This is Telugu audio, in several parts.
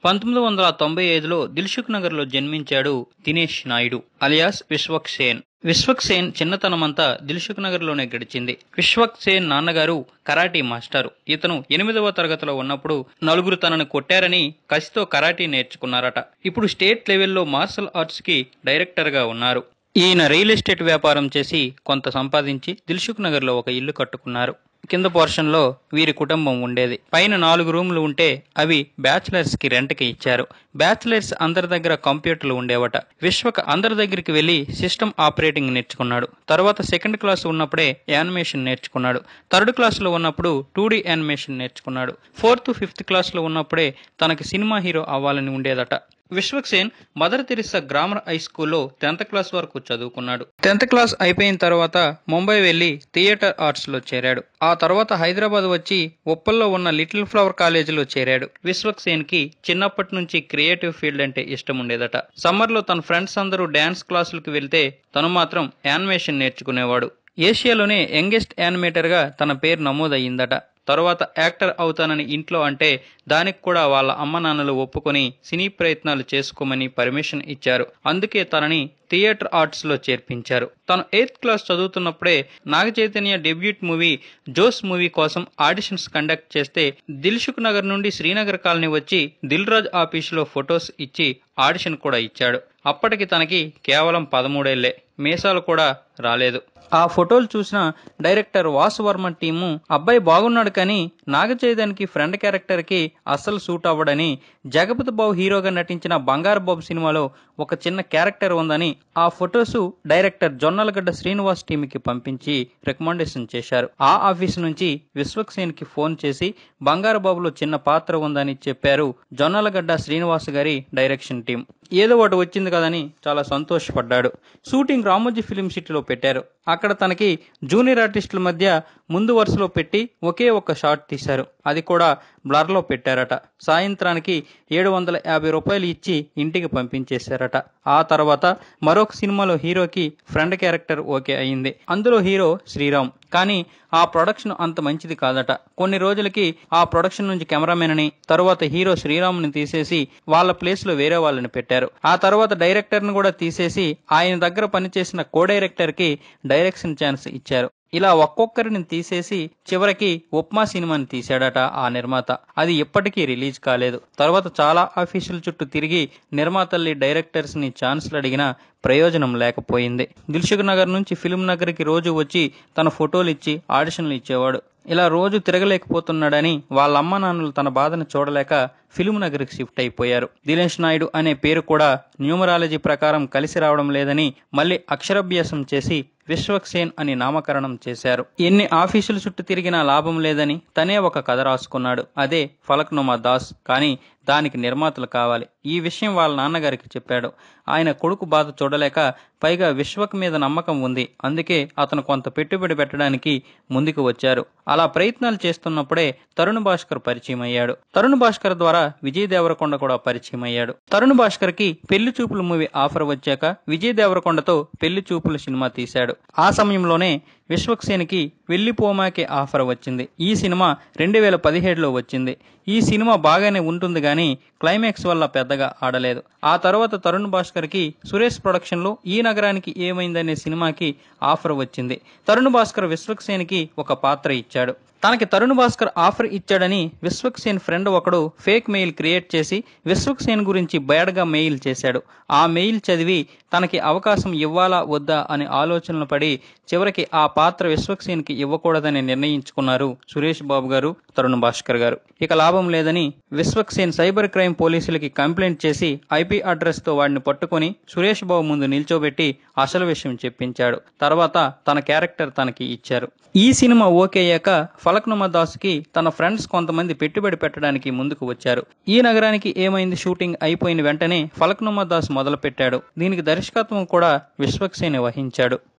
పంతొమ్మిది వందల తొంభై ఐదులో దిల్సుఖ్ నగర్లో జన్మించాడు దినేష్ నాయుడు అలియాస్ విశ్వక్ సేన్ విశ్వక్ సేన్ చిన్నతనమంతా దిల్సుఖ్ నగర్లోనే గడిచింది విశ్వక్ సేన్ నాన్నగారు కరాటీ మాస్టారు ఇతను ఎనిమిదవ తరగతిలో ఉన్నప్పుడు నలుగురు తనను కొట్టారని కసితో కరాటీ నేర్చుకున్నారట ఇప్పుడు స్టేట్ లెవెల్లో మార్షల్ ఆర్ట్స్ కి డైరెక్టర్ గా ఉన్నారు ఈయన రియల్ ఎస్టేట్ వ్యాపారం చేసి కొంత సంపాదించి దిల్సుఖ్ నగర్లో ఒక ఇల్లు కట్టుకున్నారు కింద పోర్షన్ లో వీరి కుటుంబం ఉండేది పైన నాలుగు రూములు ఉంటే అవి బ్యాచిలర్స్ కి రెంట్ కి ఇచ్చారు బ్యాచిలర్స్ అందరి దగ్గర కంప్యూటర్లు ఉండేవట విశ్వక్ అందరి దగ్గరికి వెళ్లి సిస్టమ్ ఆపరేటింగ్ నేర్చుకున్నాడు తర్వాత సెకండ్ క్లాస్ ఉన్నప్పుడే యానిమేషన్ నేర్చుకున్నాడు థర్డ్ క్లాస్ లో ఉన్నప్పుడు టూ డి యానిమేషన్ నేర్చుకున్నాడు ఫోర్త్ ఫిఫ్త్ క్లాస్ లో ఉన్నప్పుడే తనకి సినిమా హీరో అవ్వాలని ఉండేదట Vishwak Sen mother Teresa grammar high స్కూల్లో టెన్త్ క్లాస్ వరకు చదువుకున్నాడు టెన్త్ క్లాస్ అయిపోయిన తర్వాత ముంబై వెళ్లి థియేటర్ ఆర్ట్స్ లో చేరాడు ఆ తర్వాత హైదరాబాద్ వచ్చి ఉప్పల్లో ఉన్న లిటిల్ ఫ్లవర్ కాలేజీలో చేరాడు విశ్వక్ సేన్ కి చిన్నప్పటి నుంచి క్రియేటివ్ ఫీల్డ్ అంటే ఇష్టం ఉండేదట సమ్మర్ లో తన ఫ్రెండ్స్ అందరూ డాన్స్ క్లాసులకు వెళ్తే తను మాత్రం యానిమేషన్ నేర్చుకునేవాడు ఏషియాలోనే యంగెస్ట్ యానిమేటర్ గా తన పేరు నమోదయ్యిందట తరువాత యాక్టర్ అవుతానని ఇంట్లో అంటే దానికి కూడా వాళ్ళ అమ్మ నాన్నలు ఒప్పుకొని సినీ ప్రయత్నాలు చేసుకోమని పర్మిషన్ ఇచ్చారు అందుకే తనని థియేటర్ ఆర్ట్స్ లో చేర్పించారు తను ఎయిత్ క్లాస్ చదువుతున్నప్పుడే Naga Chaitanya debut movie Josh movie కోసం ఆడిషన్స్ కండక్ట్ చేస్తే దిల్సుఖ్ నగర్ నుండి శ్రీనగర్ కాలనీ వచ్చి దిల్ రాజ్ ఆఫీసులో ఫొటోస్ ఇచ్చి ఆడిషన్ కూడా ఇచ్చాడు అప్పటికి తనకి కేవలం పదమూడేళ్లే మీసాలు కూడా రాలేదు ఆ ఫోటోలు చూసిన డైరెక్టర్ వాసు వర్మ టీము అబ్బాయి బాగున్నాడు కానీ నాగచైతన్కి ఫ్రెండ్ క్యారెక్టర్ కి అస్సలు సూట్ అవ్వడని జగపతి బాబు హీరోగా నటించిన బంగారు బాబు సినిమాలో ఒక చిన్న క్యారెక్టర్ ఉందని ఆ ఫొటోస్ డైరెక్టర్ జొన్నలగడ్డ శ్రీనివాస్ టీంకి పంపించి రికమెండేషన్ చేశారు ఆ ఆఫీస్ నుంచి విశ్వక్ సేన్ కి ఫోన్ చేసి బంగారు బాబులో చిన్న పాత్ర ఉందని చెప్పారు జొన్నలగడ్డ శ్రీనివాస్ గారి డైరెక్షన్ టీం ఏదో ఒకటి వచ్చింది కదని చాలా సంతోషపడ్డాడు షూటింగ్ రామోజీ ఫిలిం సిటీలో పెట్టారు అక్కడ తనకి జూనియర్ ఆర్టిస్టుల మధ్య ముందు వరుసలో పెట్టి ఒకే ఒక్క షాట్ తీశారు అది కూడా బ్లర్లో పెట్టారట సాయంత్రానికి ఏడు వందల యాభై రూపాయలు ఇచ్చి ఇంటికి పంపించేశారట ఆ తర్వాత మరొక సినిమాలో హీరోకి ఫ్రెండ్ క్యారెక్టర్ ఓకే అయింది అందులో హీరో శ్రీరామ్ కానీ ఆ ప్రొడక్షన్ అంత మంచిది కాదట కొన్ని రోజులకి ఆ ప్రొడక్షన్ నుంచి కెమెరామెన్ ని తరువాత హీరో శ్రీరామ్ని తీసేసి వాళ్ళ ప్లేస్ లో వేరే వాళ్ళని పెట్టారు ఆ తర్వాత డైరెక్టర్ ని కూడా తీసేసి ఆయన దగ్గర పనిచేసిన కో డైరెక్టర్ కి డైరెక్షన్ ఛాన్స్ ఇచ్చారు ఇలా ఒక్కొక్కరిని తీసేసి చివరికి ఉప్మా సినిమాని తీశాడట ఆ నిర్మాత అది ఇప్పటికీ రిలీజ్ కాలేదు తర్వాత చాలా ఆఫీసుల చుట్టూ తిరిగి నిర్మాతల్ని డైరెక్టర్స్ ని ఛాన్స్లు అడిగినా ప్రయోజనం లేకపోయింది దిల్సుఖ్ నగర్ నుంచి ఫిలిం నగర్కి రోజు వచ్చి తన ఫోటోలు ఇచ్చి ఆడిషన్లు ఇచ్చేవాడు ఇలా రోజు తిరగలేకపోతున్నాడని వాళ్ళ అమ్మ నాన్నలు తన బాధను చూడలేక ఫిలిం నగర్కి షిఫ్ట్ అయిపోయారు దినేష్ నాయుడు అనే పేరు కూడా న్యూమరాలజీ ప్రకారం కలిసి రావడం లేదని మళ్ళీ అక్షరాభ్యాసం చేసి విశ్వక్ సేన్ అని నామకరణం చేశారు ఎన్ని ఆఫీసుల చుట్టూ తిరిగినా లాభం లేదని తనే ఒక కథ రాసుకున్నాడు అదే ఫలక్నుమా దాస్ కానీ దానికి నిర్మాతలు కావాలి ఈ విషయం వాళ్ళ నాన్నగారికి చెప్పాడు ఆయన కొడుకు బాధ చూడలేక పైగా విశ్వక్ మీద నమ్మకం ఉంది అందుకే అతను కొంత పెట్టుబడి పెట్టడానికి ముందుకు వచ్చారు అలా ప్రయత్నాలు చేస్తున్నప్పుడే తరుణ్ భాస్కర్ పరిచయం అయ్యాడు తరుణ్ భాస్కర్ ద్వారా విజయ్ దేవరకొండ కూడా పరిచయం అయ్యాడు తరుణ్ భాస్కర్ కి పెళ్లి చూపుల మూవీ ఆఫర్ వచ్చాక విజయ్ దేవరకొండతో పెళ్లి చూపుల సినిమా తీశాడు ఆ సమయంలోనే విశ్వక్ సేన్కి వెళ్లిపోమాకే ఆఫర్ వచ్చింది ఈ సినిమా రెండు వేల పదిహేడులో వచ్చింది ఈ సినిమా బాగానే ఉంటుంది కానీ క్లైమాక్స్ వల్ల పెద్దగా ఆడలేదు ఆ తర్వాత తరుణ్ భాస్కర్ కి సురేష్ ప్రొడక్షన్ లో ఈ నగరానికి ఏమైందనే సినిమాకి ఆఫర్ వచ్చింది తరుణ్ భాస్కర్ విశ్వక్ సేన్ కి ఒక పాత్ర ఇచ్చాడు తనకి తరుణ్ భాస్కర్ ఆఫర్ ఇచ్చాడని విశ్వక్ సేన్ ఫ్రెండ్ ఒకడు ఫేక్ మెయిల్ క్రియేట్ చేసి విశ్వక్ సేన్ గురించి బ్యాడ్ గా మెయిల్ చేశాడు ఆ మెయిల్ చదివి తనకి అవకాశం ఇవ్వాలా వద్దా అనే ఆలోచనలు పడి చివరికి ఆ పాత్ర విశ్వక్ సేన్ కి ఇవ్వకూడదని నిర్ణయించుకున్నారు సురేష్ బాబు గారు తరుణ్ భాస్కర్ గారు ఇక లాభం లేదని విశ్వక్ సేన్ సైబర్ క్రైమ్ పోలీసులకి కంప్లైంట్ చేసి ఐపీ అడ్రస్ తో వాడిని పట్టుకొని సురేష్ బాబు ముందు నిల్చోబెట్టి అసలు విషయం చెప్పించాడు తర్వాత తన క్యారెక్టర్ తనకి ఇచ్చారు ఈ సినిమా ఓకే అయ్యాక ఫలక్నుమా దాస్ కి తన ఫ్రెండ్స్ కొంతమంది పెట్టుబడి పెట్టడానికి ముందుకు వచ్చారు ఈ నగరానికి ఏమైంది షూటింగ్ అయిపోయిన వెంటనే ఫలక్నుమా దాస్ మొదలు పెట్టాడు దీనికి దర్శకత్వం కూడా విశ్వక్ సేన్ వహించాడు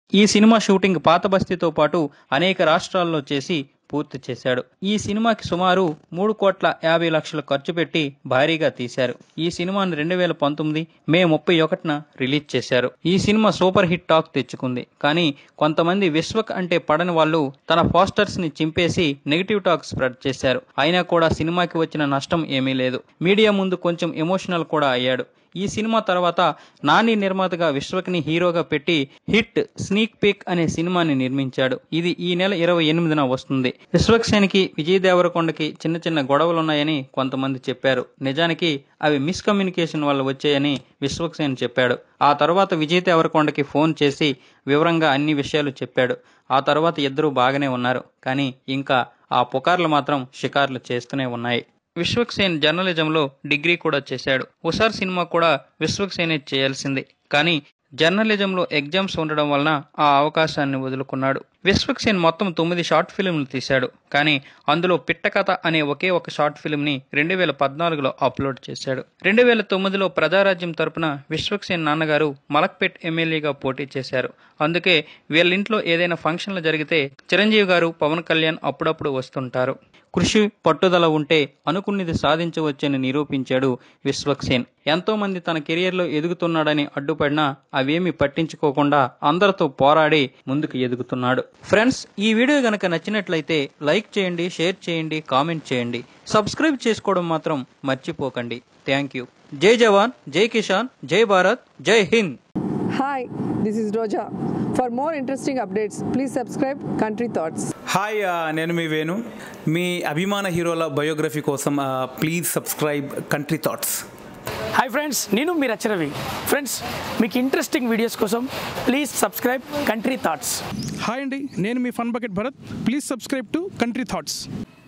ఈ సినిమా షూటింగ్ పాత బస్తీతో పాటు అనేక రాష్ట్రాల్లో చేసి పూర్తి చేశాడు ఈ సినిమాకి సుమారు మూడు కోట్ల యాభై లక్షలు ఖర్చు పెట్టి భారీగా తీశారు ఈ సినిమాను రెండు వేల పంతొమ్మిది మే ముప్పై ఒకటిన రిలీజ్ చేశారు ఈ సినిమా సూపర్ హిట్ టాక్ తెచ్చుకుంది కానీ కొంతమంది విశ్వక్ అంటే పడని వాళ్ళు తన పోస్టర్స్ ని చింపేసి నెగిటివ్ టాక్ స్ప్రెడ్ చేశారు అయినా కూడా సినిమాకి వచ్చిన నష్టం ఏమీ లేదు మీడియా ముందు కొంచెం ఎమోషనల్ కూడా అయ్యాడు ఈ సినిమా తర్వాత నాని నిర్మాతగా విశ్వక్ని హీరోగా పెట్టి హిట్ స్నీక్ పీక్ అనే సినిమాని నిర్మించాడు ఇది ఈ నెల ఇరవై ఎనిమిదిన వస్తుంది విశ్వక్ సేన్కి విజయ్ దేవరకొండకి చిన్న చిన్న గొడవలున్నాయని కొంతమంది చెప్పారు నిజానికి అవి మిస్కమ్యూనికేషన్ వల్ల వచ్చాయని విశ్వక్ సేన్ చెప్పాడు ఆ తర్వాత విజయ్ దేవరకొండకి ఫోన్ చేసి వివరంగా అన్ని విషయాలు చెప్పాడు ఆ తర్వాత ఇద్దరూ బాగానే ఉన్నారు కానీ ఇంకా ఆ పుకార్లు మాత్రం షికార్లు చేస్తూనే ఉన్నాయి విశ్వక్ సేన్ జర్నలిజంలో డిగ్రీ కూడా చేశాడు ఉసార్ సినిమా కూడా విశ్వక్ సేనే చేయాల్సింది కానీ జర్నలిజంలో ఎగ్జామ్స్ ఉండడం వలన ఆ అవకాశాన్ని వదులుకున్నాడు విశ్వక్ సేన్ మొత్తం తొమ్మిది షార్ట్ ఫిల్మ్లు తీశాడు కానీ అందులో పిట్టకథ అనే ఒకే ఒక షార్ట్ ఫిల్మ్ని రెండు వేల పద్నాలుగులో అప్లోడ్ చేశాడు రెండు వేల తొమ్మిదిలో ప్రజారాజ్యం తరపున విశ్వక్ సేన్ నాన్నగారు మలక్పేట్ ఎమ్మెల్యేగా పోటీ చేశారు అందుకే వీళ్ళింట్లో ఏదైనా ఫంక్షన్లు జరిగితే చిరంజీవి గారు పవన్ కళ్యాణ్ అప్పుడప్పుడు వస్తుంటారు కృషి పట్టుదల ఉంటే అనుకున్నది సాధించవచ్చని నిరూపించాడు విశ్వక్సేన్ ఎంతో మంది తన కెరియర్లో ఎదుగుతున్నాడని అడ్డుపడినా అవేమి పట్టించుకోకుండా అందరితో పోరాడి ముందుకు ఎదుగుతున్నాడు ఫ్రెండ్స్ ఈ వీడియో గనక నచ్చినట్లయితే లైక్ చేయండి షేర్ చేయండి కామెంట్ చేయండి సబ్స్క్రైబ్ చేసుకోవడం మాత్రం మర్చిపోకండి థ్యాంక్ యూ జై జవాన్ జై కిషాన్ జై భారత్ జై Hind Hi, this is Roja. For more interesting updates, please subscribe Country Thoughts. Hi ఆ, నేను మీ వేణు మీ అభిమాన హీరోల బయోగ్రఫీ కోసం ఆ, please subscribe country thoughts hi friends నేను మీరు రవి ఫ్రెండ్స్ మీకు ఇంట్రెస్టింగ్ వీడియోస్ కోసం please subscribe country thoughts hi అండి నేను మీ fun bucket Bharath please subscribe to country thoughts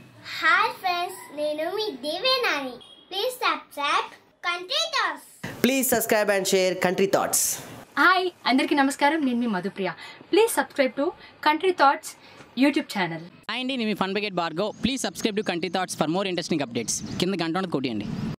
hi friends నేను మీ Devenani please subscribe country thoughts Please subscribe and share Country Thoughts. Hi అందరికీ నమస్కారం నేను మీ Madhupriya please subscribe to country thoughts YouTube channel hi అండి నేను మీ fun bucket Bhargav please subscribe to country thoughts for more interesting updates కింద గంట ఉన్నది కొట్టియండి